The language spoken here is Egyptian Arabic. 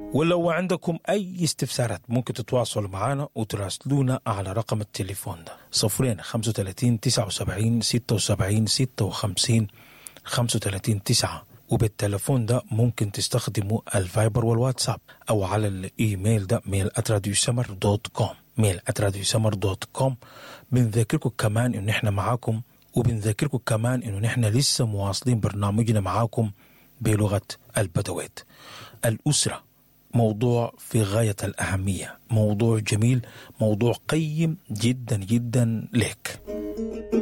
ولو عندكم أي استفسارات ممكن تتواصلوا معنا وتراسلونا على رقم التليفون ده صفرين خمسة وتلاتين تسعة وسبعين ستة وسبعين ستة وخمسين خمسة وتلاتين تسعة وبالتليفون ده ممكن تستخدموا الفايبر والواتساب أو على الإيميل ده ميل سمر دوت كوم ميل سمر دوت كوم بنذكركم كمان إن إحنا معاكم وبنذكركم كمان إنه نحن لسه مواصلين برنامجنا معاكم بلغة البدوات الأسرة موضوع في غاية الأهمية موضوع جميل موضوع قيم جدا جدا لك